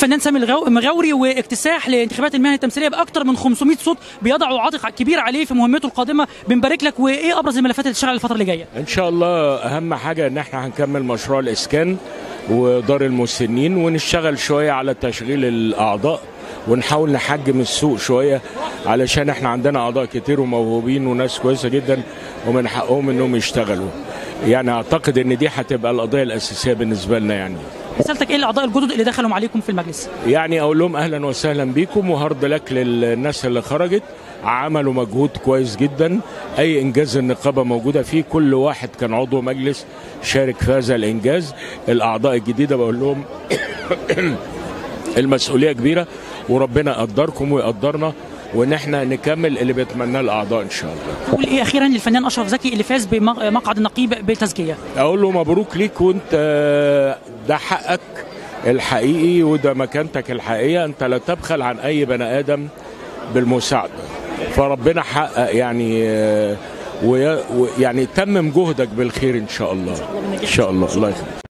الفنان سامي الغو- المغاوري واكتساح لانتخابات المهن التمثيليه باكثر من 500 صوت بيضعوا عاتق كبير عليه في مهمته القادمه بنبارك لك وايه ابرز الملفات اللي تشتغل الفتره اللي جايه ان شاء الله اهم حاجه ان احنا هنكمل مشروع الاسكان ودار المسنين ونشتغل شويه على تشغيل الاعضاء ونحاول نحجم السوق شويه علشان احنا عندنا اعضاء كتير وموهوبين وناس كويسه جدا ومن حقهم انهم يشتغلوا يعني اعتقد ان دي هتبقى القضيه الاساسيه بالنسبه لنا يعني رسالتك ايه الاعضاء الجدد اللي دخلوا عليكم في المجلس يعني اقول لهم اهلا وسهلا بيكم وهارد لك للناس اللي خرجت عملوا مجهود كويس جدا اي انجاز النقابه موجوده فيه كل واحد كان عضو مجلس شارك في هذا الانجاز الاعضاء الجديده بقول لهم المسؤوليه كبيره وربنا يقدركم ويقدرنا وان احنا نكمل اللي بيتمناه الاعضاء ان شاء الله تقول ايه اخيرا للفنان اشرف زكي اللي فاز بمقعد النقيب بالتزكيه اقول له مبروك ليك وانت آه، ده حقك الحقيقي وده مكانتك الحقيقيه انت لا تبخل عن اي بني ادم بالمساعده فربنا حقق يعني آه، ويا- ويعني تمم جهدك بالخير ان شاء الله ان شاء الله الله يخليك